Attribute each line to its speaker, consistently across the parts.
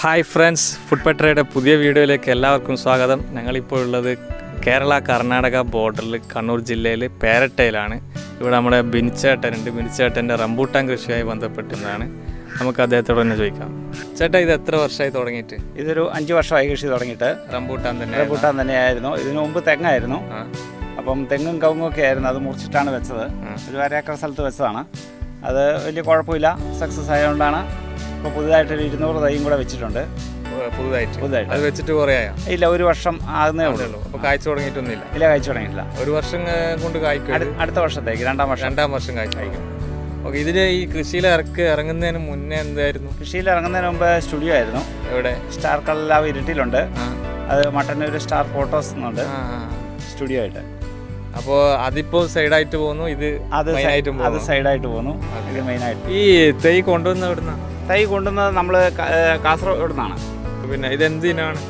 Speaker 1: Hi friends food പട്ടറയുടെ പുതിയ വീഡിയോയിലേക്ക് എല്ലാവർക്കും സ്വാഗതം ഞങ്ങളിപ്പോൾ ഉള്ളത് കേരള കർണാടക ബോർഡറിൽ കണ്ണൂർ ജില്ലയിൽ പേരട്ടയിലാണ് ഇവിടെ നമ്മുടെ ബിനിച്ചേട്ടനുണ്ട് ബിനിച്ചേട്ടൻ്റെ റംബൂട്ടാൻ കൃഷിയുമായി ബന്ധപ്പെട്ടുന്നതാണ് നമുക്ക് അദ്ദേഹത്തോട് തന്നെ ചോദിക്കാം ചേട്ടാ ഇത് എത്ര വർഷമായി തുടങ്ങിയിട്ട്
Speaker 2: ഇതൊരു അഞ്ച് വർഷമായി കൃഷി തുടങ്ങിയിട്ട്
Speaker 1: റംബൂട്ടാൻ തന്നെ
Speaker 2: റംബൂട്ടാൻ തന്നെയായിരുന്നു ഇതിനു മുമ്പ് തെങ്ങായിരുന്നു
Speaker 1: ആ
Speaker 2: അപ്പം തെങ്ങും കവുങ്ങും ഒക്കെ ആയിരുന്നു അത് മുറിച്ചിട്ടാണ് വെച്ചത്
Speaker 1: ആ.
Speaker 2: ഒരു അരേക്കർ സ്ഥലത്ത് വെച്ചതാണ് അത് വലിയ കുഴപ്പമില്ല സക്സസ് ആയതുകൊണ്ടാണ് ഇപ്പോൾ പുതുതായിട്ടൊരു ഇരുന്നൂറ് തൈയും കൂടെ വെച്ചിട്ടുണ്ട്
Speaker 1: ഏ, പുതുതായിട്ട്
Speaker 2: പുതുതായിട്ട്.
Speaker 1: അത് വെച്ചിട്ട് കുറേ ആയോ
Speaker 2: ഇല്ല ഒരു വർഷം ആകുന്നേ
Speaker 1: അതേ
Speaker 2: ഉള്ളൂ
Speaker 1: ഉള്ളൂ അപ്പോൾ കായ്ച്ചു തുടങ്ങിയിട്ടൊന്നുമില്ല
Speaker 2: ഇല്ല കഴിച്ചു തുടങ്ങിയിട്ടില്ല
Speaker 1: ഒരു വർഷം ഏ, കൊണ്ട് കായ്ക്കും ഇത്?
Speaker 2: അടു- അടുത്ത വർഷത്തേക്ക് രണ്ടാം വർഷം
Speaker 1: രണ്ടാം വർഷം കായ്ക്കും ഓക്കെ ഇതിൽ ഈ കൃഷിയിൽ ഇറക്ക് ഇറങ്ങുന്നതിന് മുന്നേ എന്തായിരുന്നു
Speaker 2: കൃഷിയിൽ ഇറങ്ങുന്നതിന് മുമ്പ് സ്റ്റുഡിയോ ആയിരുന്നു
Speaker 1: എവിടെ
Speaker 2: സ്റ്റാർ കളലാവ് ഇരുട്ടിലുണ്ട്
Speaker 1: ആ
Speaker 2: അത് മട്ടന്നൂർ സ്റ്റാർ ഫോട്ടോസ് എന്നുണ്ട്
Speaker 1: ആ, ആ.
Speaker 2: സ്റ്റുഡിയോ ആയിട്ട്
Speaker 1: അപ്പോ അതിപ്പോ സൈഡായിട്ട് പോകുന്നു ഇത്
Speaker 2: അത്
Speaker 1: main
Speaker 2: സൈ-
Speaker 1: ആയിട്ടും
Speaker 2: അത്
Speaker 1: പോകുന്നു
Speaker 2: സൈഡായിട്ട് പോകുന്നു ഇത് മെയിനായിട്ട്
Speaker 1: ഈ തൈ കൊണ്ടുവന്ന എവിടുന്ന
Speaker 2: തൈ കൊണ്ടുവന്നത് നമ്മൾ കാസർഗോഡ് നിന്നാണ്
Speaker 1: പിന്നെ ഇത് എന്തിനാണ്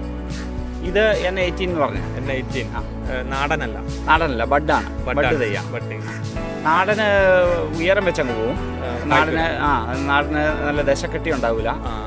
Speaker 2: ഇത് എൻ എയ്റ്റീൻ എന്ന് പറഞ്ഞു
Speaker 1: എൻ എയ്റ്റീൻ നാടനല്ല
Speaker 2: നാടനല്ല ബഡാണ് ബഡ് തയ്യാം
Speaker 1: ബഡ്
Speaker 2: നാടന് ഉയരം വെച്ചങ്ങ് പോവും നാടിന് ആ നാടിന് നല്ല ദശക്കെട്ടി ഉണ്ടാവില്ല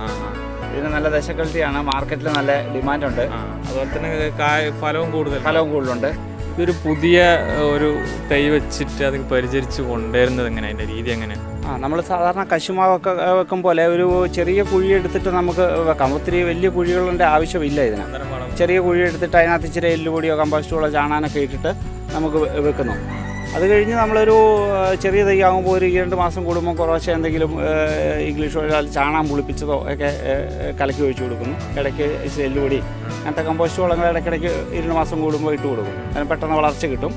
Speaker 2: ഇതിന് നല്ല ദശക്കെട്ടിയാണ് മാർക്കറ്റിൽ നല്ല ഡിമാൻഡുണ്ട്
Speaker 1: അതുപോലെ തന്നെ കായ് ഫലവും കൂടുതൽ
Speaker 2: ഫലവും കൂടുതലുണ്ട്
Speaker 1: ഇതൊരു പുതിയ ഏഹ്, ഒരു തൈ വെച്ചിട്ട് അത് പരിചരിച്ച് കൊണ്ടുവരുന്നത് എങ്ങനെ അതിന്റെ രീതി എങ്ങനെ
Speaker 2: ആ നമ്മൾ സാധാരണ കശുമാവൊക്കെ വെക്കും പോലെ ഒരു ചെറിയ കുഴി എടുത്തിട്ട് നമുക്ക് വെക്കാം ഒത്തിരി വലിയ കുഴികളുടെ ആവശ്യമില്ല ഇതിന്
Speaker 1: അന്നേരം വളം
Speaker 2: ചെറിയ കുഴി എടുത്തിട്ട് അതിനകത്ത് ഇച്ചിരി എല്ലുപൊടിയോ കമ്പോസ്റ്റുകളോ ചാണാനൊക്കെ ഇട്ടിട്ട് നമുക്ക് വെ- വെക്കുന്നു അത് കഴിഞ്ഞ് നമ്മളൊരു ആ, ചെറിയ തൈ ആകുമ്പോൾ ഒരു ഈ രണ്ട് മാസം കൂടുമ്പോൾ കുറച്ച് എന്തെങ്കിലും ആ, ഇംഗ്ലീഷ് ഒരാൾ ചാണാൻ പുളിപ്പിച്ചതോ ഒക്കെ ആ, കലക്കി ഒഴിച്ചു കൊടുക്കുന്നു ഇടയ്ക്ക് ഇച്ചിരി എല്ലുപൊടി അങ്ങനത്തെ കമ്പോസ്റ്റ് വളങ്ങൾ ഇടയ്ക്കിടയ്ക്ക് ഇരുണ്ട് മാസം കൂടുമ്പോൾ ഇട്ട് കൊടുക്കും അതിന് പെട്ടെന്ന് വളർച്ച കിട്ടും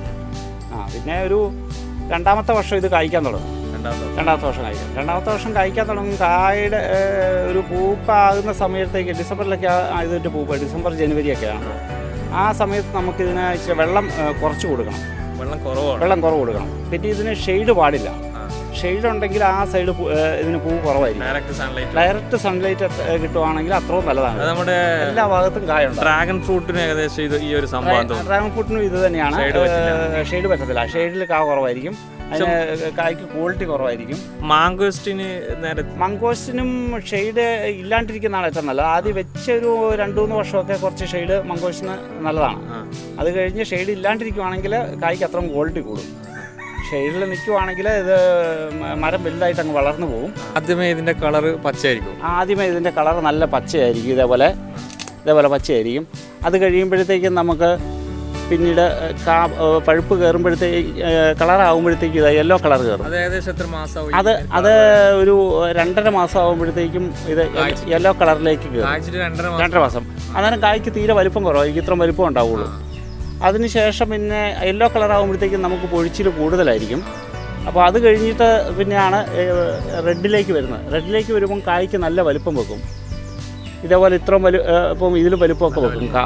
Speaker 2: ആ പിന്നെ ഒരു രണ്ടാമത്തെ വർഷം ഇത് കായ്ക്കാൻ തുടങ്ങും
Speaker 1: രണ്ടാമത്തെ
Speaker 2: രണ്ടാമത്തെ വർഷം കായ്ക്കും രണ്ടാമത്തെ വർഷം കായ്ക്കാൻ തുടങ്ങും കായുടെ ഏഹ്, ഒരു പൂപ്പാകുന്ന സമയത്തേക്ക് ഡിസംബറിലൊക്കെ ആ ഇതിൻ്റെ പൂപ്പ് ഡിസംബർ ജനുവരി ഒക്കെയാണ് ആ സമയത്ത് നമുക്ക് ഇതിന് ഇച്ചിരി വെള്ളം ഏഹ്, കുറച്ച് കൊടുക്കണം
Speaker 1: വെള്ളം കുറവാണ്
Speaker 2: വെള്ളം കുറവ് കൊടുക്കണം പിന്നെ ഇതിന് ഷെയ്ഡ് പാടില്ല
Speaker 1: ആ.
Speaker 2: ഷെയ്ഡ് ഉണ്ടെങ്കിൽ ആ സൈഡ് ഇതിന് പൂ കുറവായിരിക്കും
Speaker 1: ഡയറക്റ്റ് സൺലൈറ്റ്
Speaker 2: ഡയറക്റ്റ് സൺലൈറ്റ് കിട്ടുവാണെങ്കിൽ അത്രയും നല്ലതാണ്
Speaker 1: അത് നമ്മുടെ
Speaker 2: എല്ലാ ഭാഗത്തും കായുണ്ട്
Speaker 1: ഡ്രാഗൺ ഫ്രൂട്ടിന് ഏകദേശം ഇത് ഈ ഒരു സംഭവം തോന്നുന്നു
Speaker 2: ഡ്രാഗൺ ഫ്രൂട്ടിനും ഇത് തന്നെയാണ്
Speaker 1: Shade പറ്റില്ല.
Speaker 2: ഷെയ്ഡ് പറ്റത്തില്ല ഷെയ്ഡിൽ കാ കുറവായിരിക്കും അതിന് കായ്ക്ക് ക്വാളിറ്റി കുറവായിരിക്കും
Speaker 1: മാങ്കോസ്റ്റിന് നേരെ
Speaker 2: മങ്കോസ്റ്റിനും ഷെയ്ഡ് ഇല്ലാണ്ടിരിക്കുന്നതാണ് ഏറ്റവും നല്ലത് ആദ്യം വെച്ച ഒരു രണ്ട് മൂന്ന് വർഷമൊക്കെ കുറച്ച് ഷെയ്ഡ് മങ്കോസ്റ്റിന് നല്ലതാണ്
Speaker 1: ആ.
Speaker 2: അത് കഴിഞ്ഞ് ഷെയ്ഡ് ഇല്ലാണ്ടിരിക്കുവാണെങ്കിൽ കായ്ക്ക് അത്രയും ക്വാളിറ്റി കൂടും ഷെയ്ഡിൽ നിൽക്കുവാണെങ്കിൽ ഇത് മ- മരം വലുതായിട്ട് അങ്ങ് വളർന്നു പോകും
Speaker 1: ആദ്യമേ ഇതിന്റെ കളറ് പച്ചയായിരിക്കും
Speaker 2: ആദ്യമേ ഇതിൻ്റെ കളർ നല്ല പച്ചയായിരിക്കും ഇതേപോലെ ഇതേപോലെ പച്ചയായിരിക്കും അത് കഴിയുമ്പോഴത്തേക്കും നമുക്ക് പിന്നീട് കാ പഴുപ്പ് കയറുമ്പോഴത്തേക്ക് കളറാകുമ്പോഴത്തേക്ക് ഇത് യെല്ലോ കളർ കയറും
Speaker 1: അത് ഏകദേശം എത്ര മാസമാവും
Speaker 2: അത് അത് ഒരു രണ്ടര മാസം ആകുമ്പോഴത്തേക്കും ഇത് യെല്ലോ കളറിലേക്ക് കയറും
Speaker 1: കാഴ്ചയിട്ട് രണ്ടര മാസം
Speaker 2: രണ്ടര മാസം അന്നേരം കായ്ക്ക് തീരെ വലിപ്പം കുറവായിരിക്കും ഇത്ര വലിപ്പം ഉണ്ടാവുള്ളൂ അതിനുശേഷം പിന്നെ യെല്ലോ കളർ ആകുമ്പോഴത്തേക്കും നമുക്ക് പൊഴിച്ചിൽ കൂടുതലായിരിക്കും അപ്പോൾ അത് കഴിഞ്ഞിട്ട് പിന്നെയാണ് റെഡിലേക്ക് വരുന്നത് റെഡിലേക്ക് വരുമ്പം കായ്ക്ക് നല്ല വലിപ്പം വെക്കും ഇതേപോലെ ഇത്രയും വലി ഏ, ഇപ്പം ഇതിലും വലിപ്പമൊക്കെ വെക്കും കാ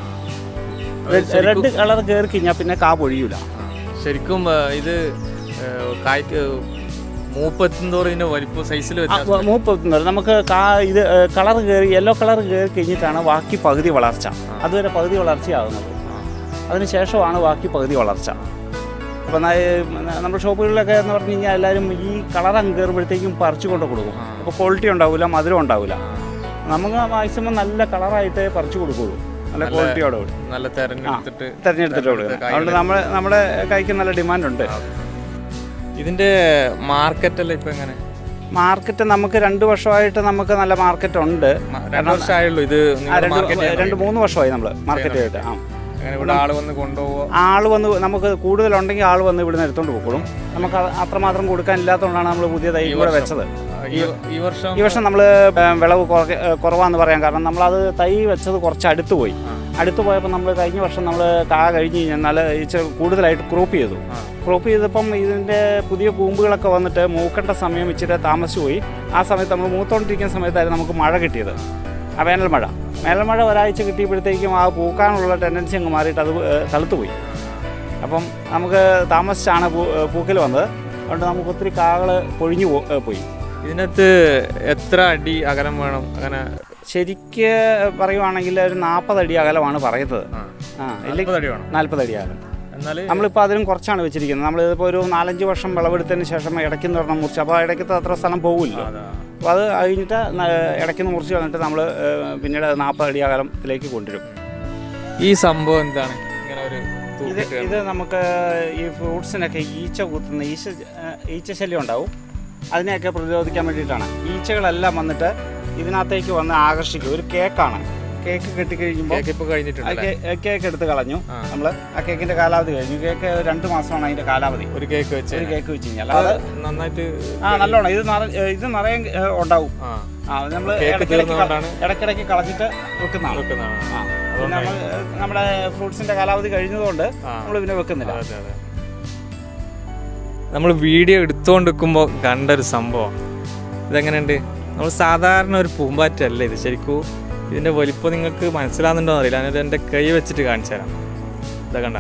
Speaker 2: റെഡ് കളർ കയറി കഴിഞ്ഞാൽ പിന്നെ കാ പൊഴിയൂല
Speaker 1: ആ. ശരിക്കും ആ, ഇത് ആ, കായ്ക്ക് മൂപ്പെത്തുന്തോറും ഇതിന്റെ വലിപ്പം സൈസിൽ വ്യത്യാസം
Speaker 2: മൂപ്പെത്തുന്നത് നമുക്ക് കാ ഇത് കളർ കയറി യെല്ലോ കളർ കയറി കഴിഞ്ഞിട്ടാണ് ബാക്കി പകുതി വളർച്ച അതുവരെ പകുതി വളർച്ചയാകുന്നത് അതിനുശേഷമാണ് ബാക്കി പകുതി വളർച്ച അപ്പം നമ്മുടെ ഷോപ്പുകളിലൊക്കെ എന്ന് പറഞ്ഞു കഴിഞ്ഞാൽ എല്ലാവരും ഈ കളർ അങ്ങ് കയറുമ്പോഴത്തേക്കും പറിച്ചു കൊണ്ട് കൊടുക്കും
Speaker 1: ആ.
Speaker 2: അപ്പോൾ ക്വാളിറ്റി ഉണ്ടാവില്ല മധുരം ഉണ്ടാവില്ല നമുക്ക് മാക്സിമം നല്ല കളറായിട്ട് പറിച്ചു കൊടുക്കുള്ളൂ നല്ല ക്വാളിറ്റിയോടെ കൂടി
Speaker 1: നല്ല തെരഞ്ഞെടുത്തിട്ട്
Speaker 2: തിരഞ്ഞെടുത്തിട്ട് കൊടുക്കണം
Speaker 1: കായ്
Speaker 2: അതുകൊണ്ട് നമ്മൾ നമ്മുടെ കൈക്ക് നല്ല ഡിമാൻഡുണ്ട്
Speaker 1: ഇതിന്റെ മാർക്കറ്റ് അല്ല ഇപ്പൊ എങ്ങനെ
Speaker 2: മാർക്കറ്റ് നമുക്ക് രണ്ട് വർഷമായിട്ട് നമുക്ക് നല്ല മാർക്കറ്റ് ഉണ്ട്
Speaker 1: മ- രണ്ട് വർഷമായുള്ളൂ ഇത്
Speaker 2: ആ,
Speaker 1: നിങ്ങളുടെ
Speaker 2: രണ്ട്
Speaker 1: മാർക്കറ്റ് ചെയ്യാൻ
Speaker 2: രണ്ട് മൂന്ന് വർഷമായി നമ്മൾ മാർക്കറ്റ് ആയിട്ട് ആ
Speaker 1: അങ്ങനെ ഇവിടെ ആള് വന്ന് കൊണ്ടുപോവോ
Speaker 2: ആൾ വന്ന് നമുക്ക് കൂടുതലുണ്ടെങ്കിൽ ആൾ വന്ന് ഇവിടുന്ന് എടുത്തോണ്ട് പോയിക്കോളും നമുക്ക് അത് അത്രമാത്രം കൊടുക്കാൻ ഇല്ലാത്തതുകൊണ്ടാണ് നമ്മൾ പുതിയ തൈ കൂടെ വെച്ചത്
Speaker 1: ഈ- ഈ വർഷം
Speaker 2: ഈ വർഷം നമ്മൾ വിളവ് കുറ- ഏ, കുറവാന്ന് പറയാൻ കാരണം നമ്മളത് തൈ വെച്ചത് കുറച്ച് അടുത്ത് പോയി
Speaker 1: ആ.
Speaker 2: അടുത്ത് പോയപ്പോൾ നമ്മൾ കഴിഞ്ഞ വർഷം നമ്മൾ കാ കഴിഞ്ഞ് കഴിഞ്ഞാൽ ഇച്ചിരി കൂടുതലായിട്ട് ക്രോപ്പ് ചെയ്തു
Speaker 1: ആ.
Speaker 2: ക്രോപ്പ് ചെയ്തപ്പം ഇതിൻ്റെ പുതിയ കൂമ്പുകളൊക്കെ വന്നിട്ട് മൂക്കേണ്ട സമയം ഇച്ചിരി താമസിച്ചു പോയി ആ സമയത്ത് നമ്മൾ മൂത്തോണ്ടിരിക്കുന്ന സമയത്തായിരുന്നു നമുക്ക് മഴ കിട്ടിയത് ആ വേനൽ മഴ വേനൽ മഴ ഒരാഴ്ച കിട്ടിയപ്പോഴത്തേക്കും ആ പൂക്കാനുള്ള ടെൻഡൻസി അങ്ങ് മാറിയിട്ട് അത് ഏ, തളുത്ത് പോയി അപ്പം നമുക്ക് താമസിച്ചാണ് പൂ പൂക്കൽ വന്നത് അതുകൊണ്ട് നമുക്ക് ഒത്തിരി കാകൾ പൊഴിഞ്ഞു പോ- ഏ, പോയി
Speaker 1: ഇതിനകത്ത് എത്ര അടി അകലം വേണം അങ്ങനെ
Speaker 2: ശരിക്ക് പറയുവാണെങ്കിൽ ഒരു നാൽപ്പത് അടി അകലമാണ് പറയുന്നത്
Speaker 1: ആ.
Speaker 2: ആ ഇല്ലെങ്കിൽ
Speaker 1: നാൽപ്പത് അടി വേണം
Speaker 2: നാൽപ്പത് അടി അകലം
Speaker 1: എന്നാല്
Speaker 2: നമ്മളിപ്പോൾ അതിലും കുറച്ചാണ് വെച്ചിരിക്കുന്നത് നമ്മളിപ്പോൾ ഒരു നാലഞ്ച് വർഷം വിളവെടുത്തതിന് ശേഷം ഇടയ്ക്ക് പറഞ്ഞാൽ മുറിച്ച് അപ്പോൾ ഇടയ്ക്കത്തെ അത്ര സ്ഥലം പോകില്ല
Speaker 1: അതാ.
Speaker 2: അപ്പോൾ അത് കഴിഞ്ഞിട്ട് ന- ഇടയ്ക്ക് മുറിച്ച് കളഞ്ഞിട്ട് നമ്മൾ പിന്നീട് നാൽപ്പത് അടി അകലത്തിലേക്ക് കൊണ്ടുവരും
Speaker 1: ഈ സംഭവം എന്താണ് ഇങ്ങനെ ഒരു
Speaker 2: ഇത്
Speaker 1: തൂക്കിട്ട്
Speaker 2: ഇത് നമുക്ക് ഈ ഫ്രൂട്ട്സിനൊക്കെ ഈച്ച കുത്തുന്ന ഈച്ച ഏഹ്, ഈച്ച ശല്യം ഉണ്ടാവും അതിനെയൊക്കെ പ്രതിരോധിക്കാൻ വേണ്ടിയിട്ടാണ് ഈച്ചകളെല്ലാം വന്നിട്ട് ഇതിനകത്തേക്ക് വന്ന് ആകർഷിക്കും ഒരു കേക്കാണ് കേക്ക് കെട്ടിക്കഴിയുമ്പോൾ
Speaker 1: കേക്ക് ഇപ്പൊ കഴിഞ്ഞിട്ടുണ്ട് അല്ലേ?
Speaker 2: കേക്ക് എടുത്ത് കളഞ്ഞു
Speaker 1: ആ.
Speaker 2: നമ്മൾ ആ കേക്കിൻ്റെ കാലാവധി കഴിഞ്ഞു കേക്ക് രണ്ട് മാസമാണ് അതിൻ്റെ കാലാവധി
Speaker 1: ഒരു കേക്ക് വെച്ച്
Speaker 2: ഒരു കേക്ക് വെച്ച് കഴിഞ്ഞാൽ
Speaker 1: അത്
Speaker 2: അത്
Speaker 1: നന്നായിട്ട്
Speaker 2: ആ നല്ലോണം ഇത് നിറ ഇത് നിറയെ ഏഹ്, ഉണ്ടാവും
Speaker 1: ആ
Speaker 2: ആ നമ്മൾ
Speaker 1: കേക്ക്
Speaker 2: ഇടയ്ക്കിടയ്ക്ക് ക-
Speaker 1: തീർന്നുകൊണ്ടാണ്
Speaker 2: ഇടയ്ക്കിടയ്ക്ക് കളഞ്ഞിട്ട് വെക്കുന്നതാണ്
Speaker 1: വെക്കുന്നതാണ്
Speaker 2: ആ പിന്നെ നമ്മൾ നമ്മുടെ ഫ്രൂട്ട്സിൻ്റെ കാലാവധി കഴിഞ്ഞതുകൊണ്ട്
Speaker 1: ആ.
Speaker 2: നമ്മൾ പിന്നെ വെക്കുന്നില്ല
Speaker 1: അതെ അതെ നമ്മൾ വീഡിയോ എടുത്തുകൊണ്ട് നിൽക്കുമ്പോൾ കണ്ടൊരു സംഭവം ഇതെങ്ങനെയുണ്ട് നമ്മൾ സാധാരണ ഒരു പൂമ്പാറ്റല്ല ഇത് ശരിക്കും ഇതിൻ്റെ വലിപ്പം നിങ്ങൾക്ക് മനസ്സിലാകുന്നുണ്ടോ അറിയില്ല ഞാനത് എൻ്റെ കൈ വെച്ചിട്ട് കാണിച്ചു തരാം ഇതാ കണ്ട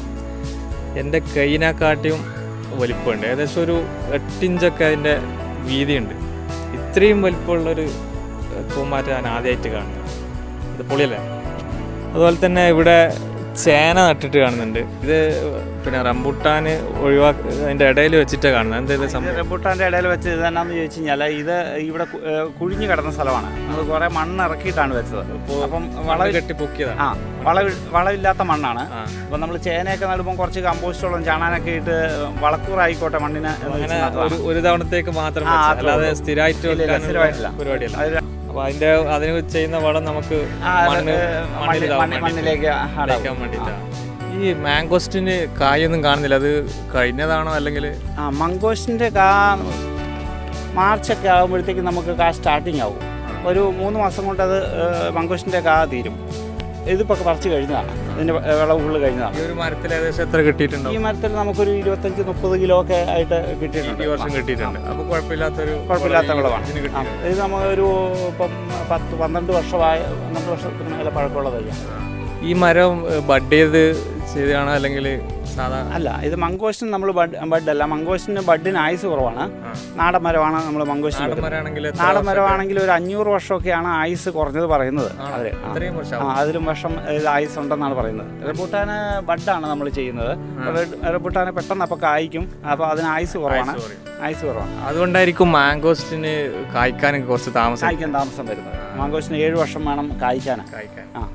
Speaker 1: എൻ്റെ കൈനെക്കാട്ടിയും വലിപ്പമുണ്ട് ഏകദേശം ഒരു എട്ടിഞ്ചൊക്കെ അതിൻ്റെ വീതിയുണ്ട് ഇത്രയും വലിപ്പമുള്ളൊരു ഏഹ്, പൂമ്പാറ്റ ഞാൻ ആദ്യമായിട്ട് കാണുന്നു ഇത് പൊളിയല്ലേ അതുപോലെ തന്നെ ഇവിടെ ചേന നട്ടിട്ട് കാണുന്നുണ്ട് ഇത് പിന്നെ റംബുട്ടാൻ ഒഴിവാക്കി അതിൻ്റെ ഇടയിൽ വെച്ചിട്ടാണ് കാണുന്നത് എന്താ ഇത് സംഭവം
Speaker 2: റെബൂട്ടാൻ്റെ ഇടയിൽ വെച്ച് ഇത് എന്നാന്ന് ചോദിച്ചു കഴിഞ്ഞാൽ ഇത് ഇവിടെ കു- ഏഹ് കുഴിഞ്ഞു കിടന്ന സ്ഥലമാണ് നമ്മൾ കുറേ മണ്ണ് ഇറക്കിയിട്ടാണ് വെച്ചത് അപ്പം
Speaker 1: വള
Speaker 2: വള
Speaker 1: കെട്ടി പൊക്കിയതാണ്
Speaker 2: ആ വള വളമില്ലാത്ത മണ്ണാണ്
Speaker 1: ആ.
Speaker 2: അപ്പം നമ്മൾ ചേനയൊക്കെ നടുമ്പോൾ കുറച്ച് കമ്പോസ്റ്റോളം ചാണാനൊക്കെ ഇട്ട് വളക്കൂറായിക്കോട്ടെ മണ്ണിന് എന്ന്
Speaker 1: അങ്ങനെ
Speaker 2: വെച്ച് നട്ടതാണ്.
Speaker 1: ഒരു ഒരു തവണത്തേക്ക് മാത്രം
Speaker 2: ആ,
Speaker 1: വെച്ച്.
Speaker 2: അത്രേ
Speaker 1: അല്ലാതെ
Speaker 2: ഉള്ളൂ.
Speaker 1: സ്ഥിരമായിട്ട്
Speaker 2: ഇല്ല, ഇല്ല,
Speaker 1: വെക്കാനുള്ള
Speaker 2: സ്ഥിരമായിട്ടില്ല.
Speaker 1: പരിപാടിയല്ല
Speaker 2: അത്
Speaker 1: അപ്പൊ അതിന്റെ അതിന് ചെയ്യുന്ന വളം നമുക്ക്
Speaker 2: ആ,
Speaker 1: മണ്ണ്
Speaker 2: ഏഹ്
Speaker 1: മണ്ണിൽ
Speaker 2: മണ്ണിൽ-
Speaker 1: ഇതാവാൻ
Speaker 2: മണ്ണിൽ-
Speaker 1: വേണ്ടിയിട്ട്.
Speaker 2: മണ്ണിലേക്ക് അടവും.
Speaker 1: ഇളക്കാൻ വേണ്ടിയിട്ടാണ് ഈ മാംഗോസ്റ്റിന് കായൊന്നും കാണുന്നില്ല അത് കഴിഞ്ഞതാണോ അല്ലെങ്കിൽ
Speaker 2: ആ മങ്കോഷിൻ്റെ കാ മാർച്ചൊക്കെ ആകുമ്പോഴത്തേക്ക് നമുക്ക് കാ സ്റ്റാർട്ടിങ് ആവും ഒരു മൂന്ന് മാസം കൊണ്ട് അത് മങ്കോഷിൻ്റെ കാ തീരും ഇതിപ്പോൾ പറിച്ച് കഴിഞ്ഞതാണ് ഇതിൻ്റെ വിളവ് ഫുള്ള് കഴിഞ്ഞതാണ്
Speaker 1: ഈ ഒരു മരത്തിൽ ഏകദേശം എത്ര കിട്ടിയിട്ടുണ്ടോ
Speaker 2: ഈ മരത്തിൽ നമുക്കൊരു ഇരുപത്തഞ്ച് മുപ്പത് കിലോ ഒക്കെ ആയിട്ട് കിട്ടിയിട്ടുണ്ട്
Speaker 1: ഈ വർഷം കിട്ടിയിട്ടുണ്ട് അപ്പൊ കുഴപ്പമില്ലാത്തൊരു
Speaker 2: കുഴപ്പമില്ലാത്ത
Speaker 1: ഈ
Speaker 2: വിളവാണ്
Speaker 1: ഇതിന്
Speaker 2: ആ,
Speaker 1: കിട്ടിയിട്ടുണ്ട്.
Speaker 2: ഇത് നമുക്കൊരു ഇപ്പം പത്ത് പന്ത്രണ്ട് വർഷമായ പന്ത്രണ്ട് വർഷത്തിന് മേലെ പഴക്കമുള്ള തയ്യാണ്
Speaker 1: ഈ മരം ബഡ് ചെയ്ത് ചെയ്തതാണോ അല്ലെങ്കിൽ സാധാ
Speaker 2: അല്ല ഇത് മങ്കോഷിന് നമ്മൾ ബഡ് ബഡ് അല്ല മങ്കോഷിന് ബഡിന് ആയുസ് കുറവാണ്
Speaker 1: ആ.
Speaker 2: നാടൻ മരമാണ് നമ്മൾ മങ്കോഷിന്
Speaker 1: നാടൻ
Speaker 2: വെക്കുന്നത്.
Speaker 1: മരമാണെങ്കിൽ എത്ര
Speaker 2: നാടൻ
Speaker 1: വർഷം?
Speaker 2: മരമാണെങ്കിൽ ഒരു അഞ്ഞൂറ് വർഷമൊക്കെയാണ് ആയുസ് കുറഞ്ഞത് പറയുന്നത്
Speaker 1: ആണോ?
Speaker 2: അവര് ആ.
Speaker 1: അത്രയും വർഷം
Speaker 2: ആ അതിലും വർഷം ഇത് ആയുസ് ഉണ്ടെന്നാണ് പറയുന്നത് റെബൂട്ടാന് ബഡാണ് നമ്മൾ ചെയ്യുന്നത് റെബൂട്ടാന് പെട്ടെന്ന് അപ്പോൾ കായ്ക്കും അപ്പോൾ അതിന് ആയുസ് കുറവാണ്
Speaker 1: sorry.
Speaker 2: ആയുസ് കുറവാണ്
Speaker 1: അതുകൊണ്ടായിരിക്കും മാംഗോസ്റ്റിന് കായ്ക്കാനൊക്കെ കുറച്ച് താമസം
Speaker 2: കായ്ക്കാൻ താമസം വരുന്നത് മാങ്കോസിന് ഏഴ് വർഷം വേണം കായ്ക്കാൻ
Speaker 1: കായ്ക്കാൻ
Speaker 2: ആ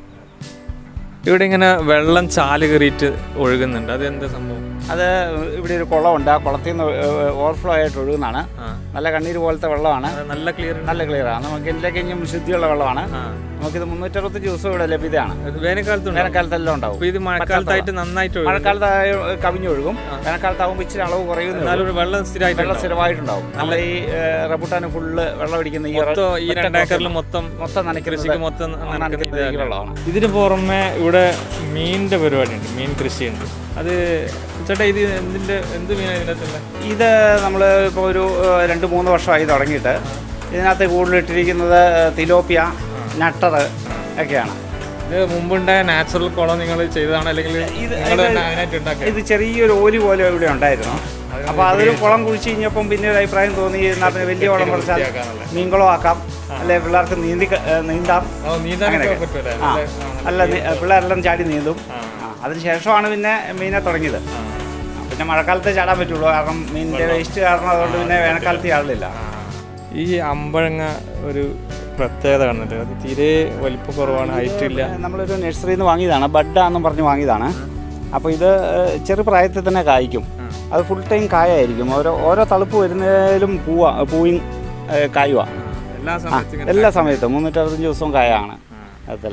Speaker 1: ഇവിടെ ഇങ്ങനെ വെള്ളം ചാല് കയറിയിട്ട് ഒഴുകുന്നുണ്ട് അത് എന്താ സംഭവം
Speaker 2: അത് ഇവിടെ ഒരു കുളമുണ്ട് ആ കുളത്തിൽ നിന്ന് ഓവർഫ്ലോ ആയിട്ട് ഒഴുകുന്നതാണ്
Speaker 1: ആ
Speaker 2: നല്ല കണ്ണീര് പോലത്തെ വെള്ളമാണ്
Speaker 1: അത് നല്ല ക്ലിയർ
Speaker 2: നല്ല ക്ലിയറാണ് നമുക്ക് ഇതിലേക്ക് ഇനിയും ശുദ്ധിയുള്ള വെള്ളമാണ്
Speaker 1: ആ
Speaker 2: നമുക്കിത് മുന്നൂറ്ററുപത്തഞ്ച് ദിവസം ഇവിടെ ലഭ്യതയാണ്
Speaker 1: അത് വേനൽക്കാലത്തുണ്ട്
Speaker 2: വേനൽക്കാലത്തെല്ലാം ഉണ്ടാവും
Speaker 1: അപ്പൊ ഇത് മഴക്കാലത്തായിട്ട് നന്നായിട്ട് ഒഴുകും
Speaker 2: മഴക്കാലത്ത് ആയ- കവിഞ്ഞൊഴുകും വേനൽക്കാലത്താകുമ്പോൾ ഇച്ചിരി അളവ് കുറയുന്നു
Speaker 1: എന്നാലും ഒരു വെള്ളം സ്ഥിരമായിട്ട്
Speaker 2: വെള്ളം സ്ഥിരമായിട്ടുണ്ടാവും നമ്മൾ ഈ റബുട്ടാന് ഫുള്ള് വെള്ളം അടിക്കുന്ന ഈ
Speaker 1: മൊത്തം ഈ
Speaker 2: ഒറ്റ
Speaker 1: രണ്ടേക്കറിൽ മൊത്തം
Speaker 2: മൊത്തം നനയ്ക്കുന്നത്
Speaker 1: കൃഷിക്ക് മൊത്തം നനയ്ക്കുന്ന
Speaker 2: നനയ്ക്കുന്നത് ഈ
Speaker 1: ഇതാണ്.
Speaker 2: വെള്ളമാണ്
Speaker 1: ഇതിന് പുറമെ ഇവിടെ മീനിന്റെ പരിപാടിയുണ്ട് മീൻ കൃഷിയുണ്ട് അത് ചേട്ടാ ഇത് എന്തിന്റെ എന്ത് മീനാണ് ഇതിനകത്തുള്ള
Speaker 2: ഇത് നമ്മൾ ഇപ്പോൾ ഒരു ഏഹ്, രണ്ട് മൂന്ന് വർഷമായി തുടങ്ങിയിട്ട് ഇതിനകത്ത് കൂടുതലിട്ടിരിക്കുന്നത് തിലോപ്പിയ നട്ടർ ഒക്കെയാണ്
Speaker 1: ഇത് മുമ്പുണ്ടായ നാച്ചുറൽ കുളം നിങ്ങൾ ചെയ്തതാണോ അല്ലെങ്കിൽ
Speaker 2: ഇത്
Speaker 1: നിങ്ങൾ തന്നെ അതിനായിട്ട് ഉണ്ടാക്കിയത്
Speaker 2: ഇത് ചെറിയൊരു ഓലി പോലെ ഇവിടെ ഉണ്ടായിരുന്നു അപ്പോൾ അതൊരു കുളം കുഴിച്ച് കഴിഞ്ഞപ്പം പിന്നെ ഒരു അഭിപ്രായം തോന്നി എന്നാൽ പിന്നെ വലിയ കുളം കുറച്ചാൽ
Speaker 1: വൃത്തിയാക്കാനുള്ള.
Speaker 2: മീൻകുളം ആക്കാം അല്ലെ പിള്ളേർക്ക് നീന്തി ക- ഏഹ്, നീന്താം
Speaker 1: ഓ നീന്താനൊക്കെ പറ്റൂലേ
Speaker 2: ആ
Speaker 1: നല്ല- ആ,
Speaker 2: അല്ല നീ- പിള്ളേരെല്ലാം ചാടി നീന്തും
Speaker 1: ആ.
Speaker 2: ആ അതിന് ശേഷമാണ് പിന്നെ മീനെ തുടങ്ങിയത്
Speaker 1: ആ.
Speaker 2: ആ, പിന്നെ മഴക്കാലത്ത് ചാടാൻ പറ്റുള്ളൂ കാരണം മീനിൻ്റെ വേസ്റ്റ് കാരണം അതുകൊണ്ട് പിന്നെ വേനൽക്കാലത്ത് ചാടില്ല
Speaker 1: ഈ അമ്പഴങ്ങ ഒരു പ്രത്യേകത കാണുന്നുണ്ട് അത് തീരെ വലിപ്പം കുറവാണ് ഹൈറ്റ് ഇല്ല
Speaker 2: നമ്മളൊരു നഴ്സറിയിൽ നിന്ന് വാങ്ങിയതാണ് ബഡാന്നും പറഞ്ഞ് വാങ്ങിയതാണ് അപ്പോൾ ഇത് ഏഹ്, ചെറു പ്രായത്തിൽ തന്നെ കായ്ക്കും അത് ഫുൾ ടൈം കായായിരിക്കും ഓരോ ഓരോ തളുപ്പ് വരുന്നതിലും പൂവ പൂവും കായുക
Speaker 1: എല്ലാ സമയത്തും ഇങ്ങനെ
Speaker 2: എല്ലാ സമയത്തും മുന്നൂറ്ററുപത്തഞ്ച് ദിവസവും കായാണ്
Speaker 1: ആ.
Speaker 2: അതിൽ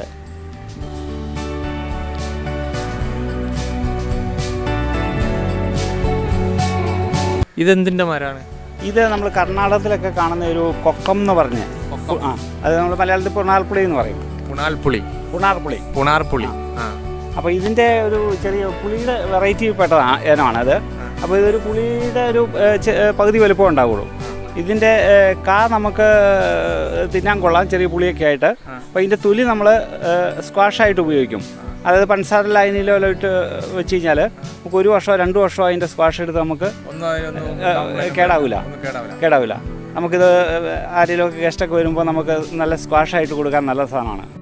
Speaker 1: ഇതെന്തിന്റെ മരമാണ്
Speaker 2: ഇത് നമ്മൾ കർണാടകത്തിലൊക്കെ കാണുന്ന ഒരു കൊക്കം എന്ന് പറഞ്ഞ് ആ അത് നമ്മൾ മലയാളത്തിൽ പുണാർപ്പുളി എന്ന് പറയും
Speaker 1: പുണാൽപ്പുളി
Speaker 2: പുണാർപ്പുളി
Speaker 1: പുണാർപ്പുളി ആ
Speaker 2: അപ്പോൾ ഇതിൻ്റെ ഒരു ചെറിയ പുളിയുടെ വെറൈറ്റി പെട്ട ഇനമാണ് അത് അപ്പോൾ ഇതൊരു പുളിയുടെ ഒരു ഏഹ്, ചെ- ഏഹ്, പകുതി വലുപ്പം ഉണ്ടാവുള്ളൂ ഇതിൻ്റെ ഏഹ്, കാ നമുക്ക് തിന്നാൻ കൊള്ളാം ചെറിയ പുളിയൊക്കെ ആയിട്ട് അപ്പോൾ ഇതിൻ്റെ തൊലി നമ്മൾ സ്ക്വാഷായിട്ട് ഉപയോഗിക്കും അതായത് പഞ്ചസാര ലൈനിലോ ഇട്ട് വെച്ച് കഴിഞ്ഞാൽ നമുക്ക് ഒരു വർഷമോ രണ്ട് വർഷമോ അതിൻ്റെ സ്ക്വാഷ് എടുത്ത് നമുക്ക്
Speaker 1: ഒന്നും അതിനൊന്നും
Speaker 2: ഏഹ്, കേടാവില്ല
Speaker 1: ഒന്നും കേടാവില്ല
Speaker 2: കേടാവില്ല നമുക്കിത് ആരെങ്കിലുമൊക്കെ ഗസ്റ്റൊക്കെ വരുമ്പോൾ നമുക്ക് നല്ല സ്ക്വാഷായിട്ട് കൊടുക്കാൻ നല്ല സാധനമാണ്